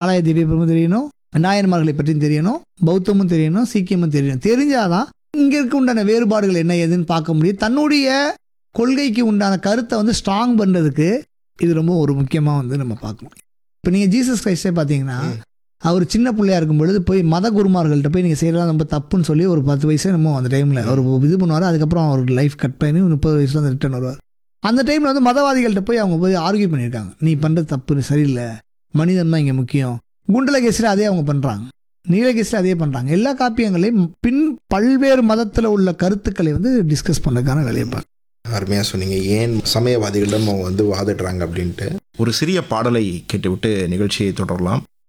ஆராய திவ்யபுரமும் தெரியணும் நாயன்மார்களை பற்றியும் தெரியணும் பௌத்தமும் தெரியணும் சீக்கியமும் தெரியணும் தெரிஞ்சாதான் இங்கே இருக்க உண்டான வேறுபாடுகள் என்ன ஏதுன்னு பார்க்க முடியும் தன்னுடைய கொள்கைக்கு உண்டான கருத்தை வந்து ஸ்ட்ராங் பண்ணுறதுக்கு இது ரொம்ப ஒரு முக்கியமாக வந்து நம்ம பார்க்கணும் இப்போ நீங்கள் ஜீசஸ் கிரைஸ்டே பார்த்தீங்கன்னா ம். அவர் சின்ன பிள்ளையா இருக்கும் பொழுது போய் மத குருமார்கள்ட்ட போய் நீங்கள் செய்யலாம் ரொம்ப தப்புன்னு சொல்லி ஒரு பத்து வயசு நம்ம அந்த டைமில் அவர் இது பண்ணுவார் அதுக்கப்புறம் அவர் லைஃப் கட் பண்ணி முப்பது வயசுல வந்து ரிட்டர்ன் வருவார் அந்த டைமில் வந்து மதவாதிகள்கிட்ட போய் அவங்க போய் ஆர்கியூ பண்ணியிருக்காங்க நீ பண்ணுறது தப்பு சரியில்லை மனிதன் தான் இங்கே முக்கியம் குண்டலகேசில் அதே அவங்க பண்ணுறாங்க நீலகேசில் அதே பண்ணுறாங்க எல்லா காப்பியங்களையும் பின் பல்வேறு மதத்தில் உள்ள கருத்துக்களை வந்து டிஸ்கஸ் பண்ணுறதுக்கான வேலையை பார்க்க அருமையாக சொன்னீங்க ஏன் சமயவாதிகளிடம் அவங்க வந்து வாதிடுறாங்க அப்படின்ட்டு ஒரு சிறிய பாடலை கேட்டுவிட்டு நிகழ்ச்சியை தொடரலாம்